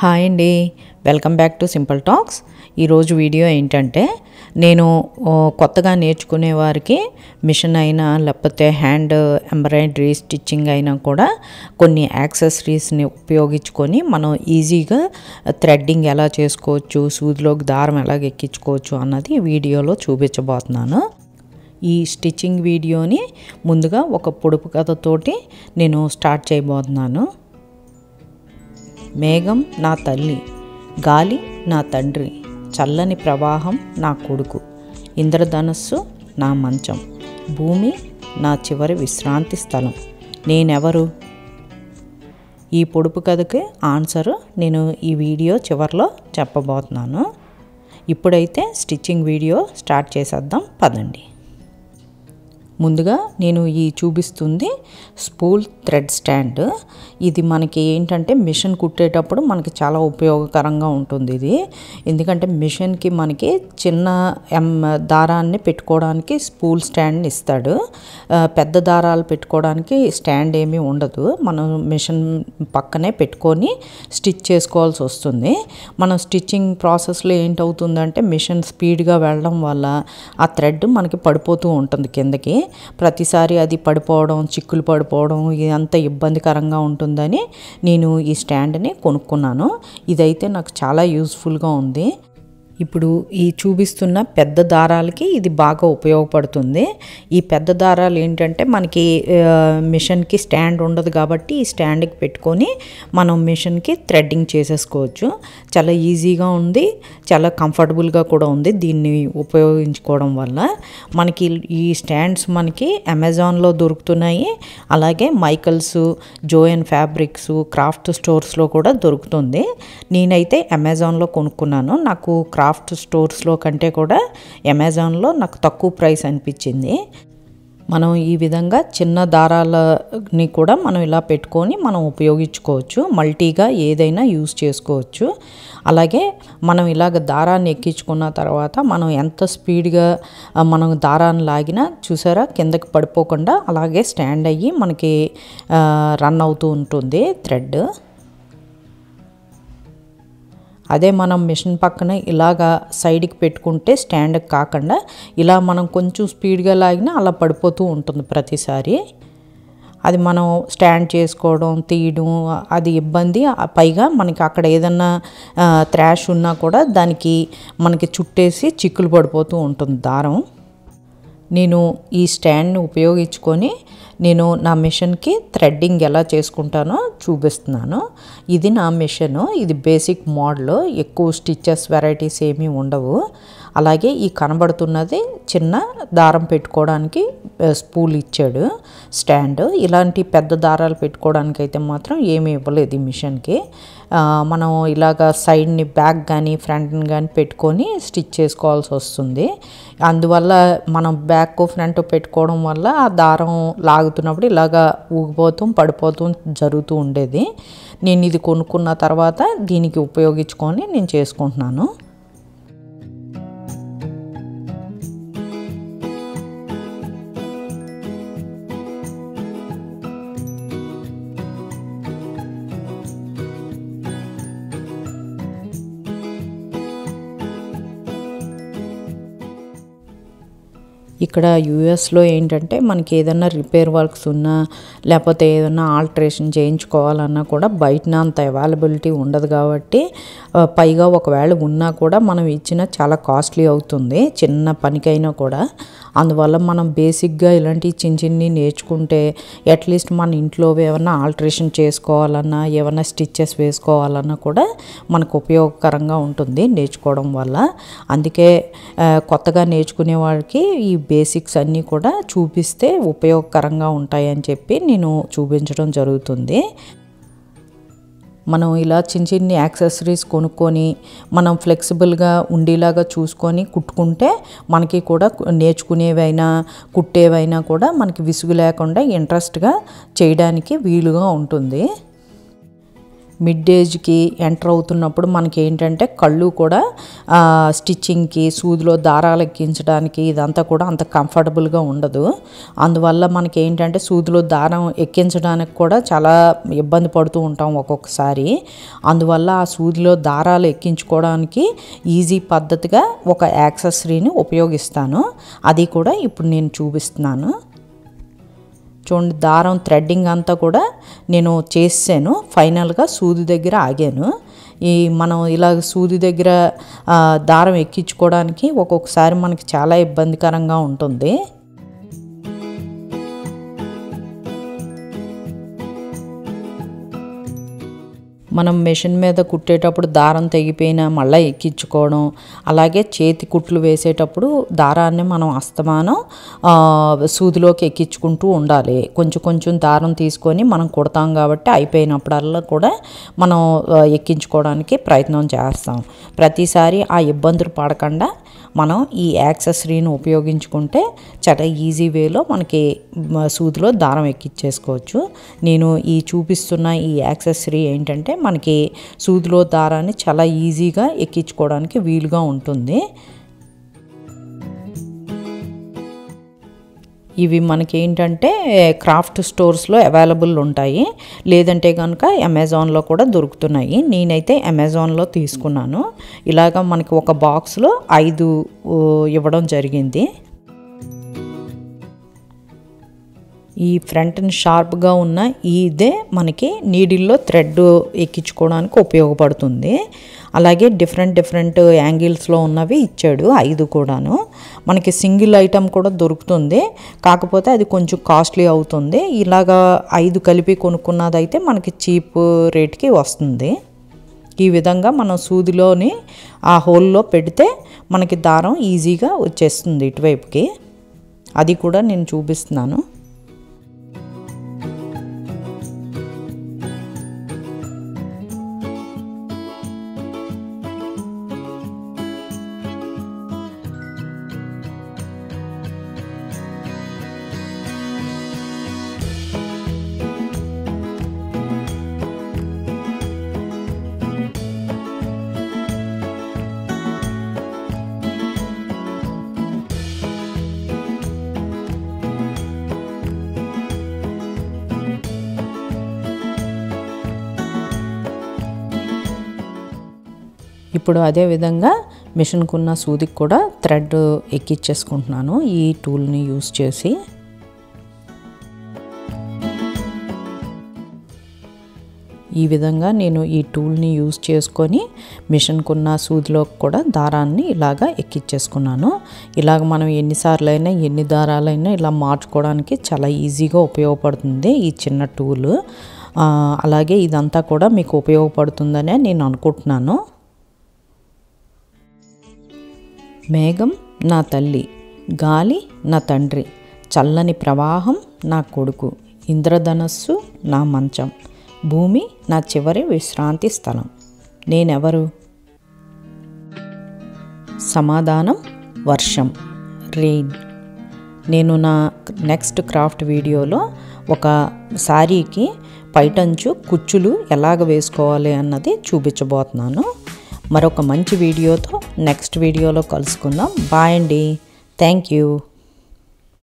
hi అండి welcome back to simple talks ఈరోజు video ఏంటంటే నేను ఓ, కొత్తగా నేర్చుకునే వారికి మిషన్ అయినా లేకపోతే హ్యాండ్ ఎంబ్రాయిడరీ స్టిచ్చింగ్ అయినా కూడా కొన్ని యాక్సెసరీస్ని ఉపయోగించుకొని మనం ఈజీగా థ్రెడ్డింగ్ ఎలా చేసుకోవచ్చు సూదిలోకి దారం ఎలాగ ఎక్కించుకోవచ్చు అన్నది ఈ వీడియోలో చూపించబోతున్నాను ఈ స్టిచ్చింగ్ వీడియోని ముందుగా ఒక పొడుపు కథతోటి నేను స్టార్ట్ చేయబోతున్నాను మేఘం నా తల్లి గాలి నా తండ్రి చల్లని ప్రవాహం నా కొడుకు ఇంద్రధనస్సు నా మంచం భూమి నా చివరి విశ్రాంతి స్థలం నేనెవరు ఈ పొడుపు కథకి ఆన్సర్ నేను ఈ వీడియో చివరిలో చెప్పబోతున్నాను ఇప్పుడైతే స్టిచ్చింగ్ వీడియో స్టార్ట్ చేసేద్దాం పదండి ముందుగా నేను ఈ చూపిస్తుంది స్పూల్ థ్రెడ్ స్టాండ్ ఇది మనకి ఏంటంటే మిషన్ కుట్టేటప్పుడు మనకి చాలా ఉపయోగకరంగా ఉంటుంది ఇది ఎందుకంటే మిషన్కి మనకి చిన్న ఎం దారాన్ని పెట్టుకోవడానికి స్పూల్ స్టాండ్ ఇస్తాడు ఆ, పెద్ద దారాలు పెట్టుకోవడానికి స్టాండ్ ఏమీ ఉండదు మనం మిషన్ పక్కనే పెట్టుకొని స్టిచ్ చేసుకోవాల్సి వస్తుంది మనం స్టిచ్చింగ్ ప్రాసెస్లో ఏంటవుతుందంటే మిషన్ స్పీడ్గా వెళ్ళడం వల్ల ఆ థ్రెడ్ మనకి పడిపోతూ ఉంటుంది కిందకి ప్రతిసారి అది పడిపోవడం చిక్కులు పడిపోవడం ఇదంతా ఇబ్బందికరంగా ఉంటుందని నేను ఈ స్టాండ్ని కొనుక్కున్నాను ఇదైతే నాకు చాలా యూస్ఫుల్గా ఉంది ఇప్పుడు ఈ చూపిస్తున్న పెద్ద దారాలకి ఇది బాగా ఉపయోగపడుతుంది ఈ పెద్ద దారాలు ఏంటంటే మనకి ఆ, మిషన్కి స్టాండ్ ఉండదు కాబట్టి ఈ స్టాండ్కి పెట్టుకొని మనం మిషన్కి థ్రెడ్డింగ్ చేసేసుకోవచ్చు చాలా ఈజీగా ఉంది చాలా కంఫర్టబుల్గా కూడా ఉంది దీన్ని ఉపయోగించుకోవడం వల్ల మనకి ఈ స్టాండ్స్ మనకి అమెజాన్లో దొరుకుతున్నాయి అలాగే మైకల్స్ జోయన్ ఫ్యాబ్రిక్స్ క్రాఫ్ట్ స్టోర్స్లో కూడా దొరుకుతుంది నేనైతే అమెజాన్లో కొనుక్కున్నాను నాకు క్రాఫ్ట్ స్టోర్స్లో కంటే కూడా అమెజాన్లో నాకు తక్కువ ప్రైస్ అనిపించింది మనం ఈ విధంగా చిన్న దారాలని కూడా మనం ఇలా పెట్టుకొని మనం ఉపయోగించుకోవచ్చు మల్టీగా ఏదైనా యూస్ చేసుకోవచ్చు అలాగే మనం ఇలాగ దారాన్ని ఎక్కించుకున్న తర్వాత మనం ఎంత స్పీడ్గా ఆ, మనం దారాన్ని లాగినా చూసారా కిందకి పడిపోకుండా అలాగే స్టాండ్ అయ్యి మనకి ఆ, రన్ అవుతూ ఉంటుంది థ్రెడ్ అదే మనం మిషన్ పక్కన ఇలాగా సైడ్కి పెట్టుకుంటే స్టాండ్కి కాకుండా ఇలా మనం కొంచెం స్పీడ్గా లాగినా అలా పడిపోతూ ఉంటుంది ప్రతిసారి అది మనం స్టాండ్ చేసుకోవడం తీయడం అది ఇబ్బంది ఆ పైగా మనకి అక్కడ ఏదన్నా త్రాష్ ఉన్నా కూడా దానికి మనకి చుట్టేసి చిక్కులు పడిపోతూ ఉంటుంది దారం నేను ఈ స్టాండ్ని ఉపయోగించుకొని నేను నా మిషన్కి థ్రెడ్డింగ్ ఎలా చేసుకుంటానో చూపిస్తున్నాను ఇది నా మిషన్ ఇది బేసిక్ మోడల్ ఎక్కువ స్టిచెస్ వెరైటీస్ ఏమీ ఉండవు అలాగే ఈ కనబడుతున్నది చిన్న దారం పెట్టుకోవడానికి ఆ, స్పూల్ ఇచ్చాడు స్టాండ్ ఇలాంటి పెద్ద దారాలు పెట్టుకోవడానికి అయితే మాత్రం ఏమీ ఇవ్వలేదు ఈ మిషన్కి ఆ, మనం ఇలాగ సైడ్ని బ్యాక్ కానీ ఫ్రంట్ని కానీ పెట్టుకొని స్టిచ్ చేసుకోవాల్సి వస్తుంది అందువల్ల మనం బ్యాక్ ఫ్రంట్ పెట్టుకోవడం వల్ల ఆ దారం లాగుతున్నప్పుడు ఇలాగా ఊగిపోతూ పడిపోతూ జరుగుతూ ఉండేది నేను ఇది కొనుక్కున్న తర్వాత దీనికి ఉపయోగించుకొని నేను చేసుకుంటున్నాను ఇక్కడ యూఎస్లో ఏంటంటే మనకి ఏదైనా రిపేర్ వర్క్స్ ఉన్నా లేకపోతే ఏదైనా ఆల్టరేషన్ చేయించుకోవాలన్నా కూడా బయటన అంత అవైలబిలిటీ ఉండదు కాబట్టి ఆ, పైగా ఒకవేళ ఉన్నా కూడా మనం ఇచ్చిన చాలా కాస్ట్లీ అవుతుంది చిన్న పనికైనా కూడా అందువల్ల మనం బేసిక్గా ఇలాంటి చిన్న చిన్ని నేర్చుకుంటే అట్లీస్ట్ మన ఇంట్లో ఏమైనా ఆల్టరేషన్ చేసుకోవాలన్నా ఏమైనా స్టిచ్చెస్ వేసుకోవాలన్నా కూడా మనకు ఉపయోగకరంగా ఉంటుంది నేర్చుకోవడం వల్ల అందుకే ఆ, కొత్తగా నేర్చుకునే వాళ్ళకి ఈ బేసిక్స్ అన్నీ కూడా చూపిస్తే ఉపయోగకరంగా ఉంటాయని చెప్పి నేను చూపించడం జరుగుతుంది మనం ఇలా చిన్న చిన్ని యాక్సెసరీస్ కొనుక్కొని మనం ఫ్లెక్సిబుల్గా ఉండేలాగా చూసుకొని కుట్టుకుంటే మనకి కూడా నేర్చుకునేవైనా కుట్టేవైనా కూడా మనకి విసుగు లేకుండా ఇంట్రెస్ట్గా చేయడానికి వీలుగా ఉంటుంది మిడ్ ఏజ్కి ఎంటర్ అవుతున్నప్పుడు మనకి ఏంటంటే కళ్ళు కూడా ఆ, స్టిచ్చింగ్కి సూదిలో దారాలు ఎక్కించడానికి ఇదంతా కూడా అంత కంఫర్టబుల్గా ఉండదు అందువల్ల మనకి ఏంటంటే సూదిలో దారం ఎక్కించడానికి కూడా చాలా ఇబ్బంది పడుతూ ఉంటాం ఒక్కొక్కసారి అందువల్ల ఆ సూదిలో దారాలు ఎక్కించుకోవడానికి ఈజీ పద్ధతిగా ఒక యాక్సెసరీని ఉపయోగిస్తాను అది కూడా ఇప్పుడు నేను చూపిస్తున్నాను చూడండి దారం థ్రెడ్డింగ్ అంతా కూడా నేను చేసాను ఫైనల్గా సూది దగ్గర ఆగాను ఈ మనం ఇలా సూది దగ్గర ఆ, దారం ఎక్కించుకోవడానికి ఒక్కొక్కసారి మనకి చాలా ఇబ్బందికరంగా ఉంటుంది మనం మెషిన్ మీద కుట్టేటప్పుడు దారం తెగిపోయినా మళ్ళీ ఎక్కించుకోవడం అలాగే చేతి కుట్లు వేసేటప్పుడు దారాన్ని మనం అస్తమానం ఆ, సూదిలోకి ఎక్కించుకుంటూ ఉండాలి కొంచెం కొంచెం దారం తీసుకొని మనం కుడతాం కాబట్టి అయిపోయినప్పుడల్లా కూడా మనం ఆ, ఎక్కించుకోవడానికి ప్రయత్నం చేస్తాం ప్రతిసారి ఆ ఇబ్బందులు పడకుండా మనం ఈ యాక్సెసరీని ఉపయోగించుకుంటే చాలా ఈజీ వేలో మనకి మ, సూదిలో దారం ఎక్కించేసుకోవచ్చు నేను ఈ చూపిస్తున్న ఈ యాక్సెసరీ ఏంటంటే మనకి సూదిలో దారాన్ని చాలా ఈజీగా ఎక్కించుకోవడానికి వీలుగా ఉంటుంది ఇవి మనకి ఏంటంటే క్రాఫ్ట్ స్టోర్స్లో అవైలబుల్ ఉంటాయి లేదంటే కనుక అమెజాన్లో కూడా దొరుకుతున్నాయి నేనైతే అమెజాన్లో తీసుకున్నాను ఇలాగ మనకి ఒక బాక్స్లో ఐదు ఊ, ఇవ్వడం జరిగింది ఈ ఫ్రంట్ షార్ప్గా ఉన్న ఇదే మనకి నీడిల్లో థ్రెడ్ ఎక్కించుకోవడానికి ఉపయోగపడుతుంది అలాగే డిఫరెంట్ డిఫరెంట్ యాంగిల్స్లో ఉన్నవి ఇచ్చాడు ఐదు కూడాను మనకి సింగిల్ ఐటమ్ కూడా దొరుకుతుంది కాకపోతే అది కొంచెం కాస్ట్లీ అవుతుంది ఇలాగా ఐదు కలిపి కొనుక్కున్నదైతే మనకి చీప్ రేట్కి వస్తుంది ఈ విధంగా మనం సూదిలోని ఆ హోల్లో పెడితే మనకి దారం ఈజీగా వచ్చేస్తుంది ఇటువైపుకి అది కూడా నేను చూపిస్తున్నాను ఇప్పుడు అదే విధంగా మిషన్కున్న సూదికి కూడా థ్రెడ్ ఎక్కిచ్చేసుకుంటున్నాను ఈ టూల్ని యూస్ చేసి ఈ విధంగా నేను ఈ టూల్ని యూస్ చేసుకొని మిషన్కున్న సూదిలో కూడా దారాన్ని ఇలాగా ఎక్కిచ్చేసుకున్నాను ఇలాగ మనం ఎన్నిసార్లు అయినా ఎన్ని దారాలైనా ఇలా మార్చుకోవడానికి చాలా ఈజీగా ఉపయోగపడుతుంది ఈ చిన్న టూల్ ఆ, అలాగే ఇదంతా కూడా మీకు ఉపయోగపడుతుందనే నేను అనుకుంటున్నాను మేఘం నా తల్లి గాలి నా తండ్రి చల్లని ప్రవాహం నా కొడుకు ఇంద్రధనస్సు నా మంచం భూమి నా చివరి విశ్రాంతి స్థలం నేనెవరు సమాధానం వర్షం రెయిన్ నేను నా నెక్స్ట్ క్రాఫ్ట్ వీడియోలో ఒక శారీకి పైటంచు కుచ్చులు ఎలాగ వేసుకోవాలి అన్నది చూపించబోతున్నాను మరొక మంచి వీడియోతో నెక్స్ట్ వీడియోలో కలుసుకుందాం బాయ్ అండి థ్యాంక్ యూ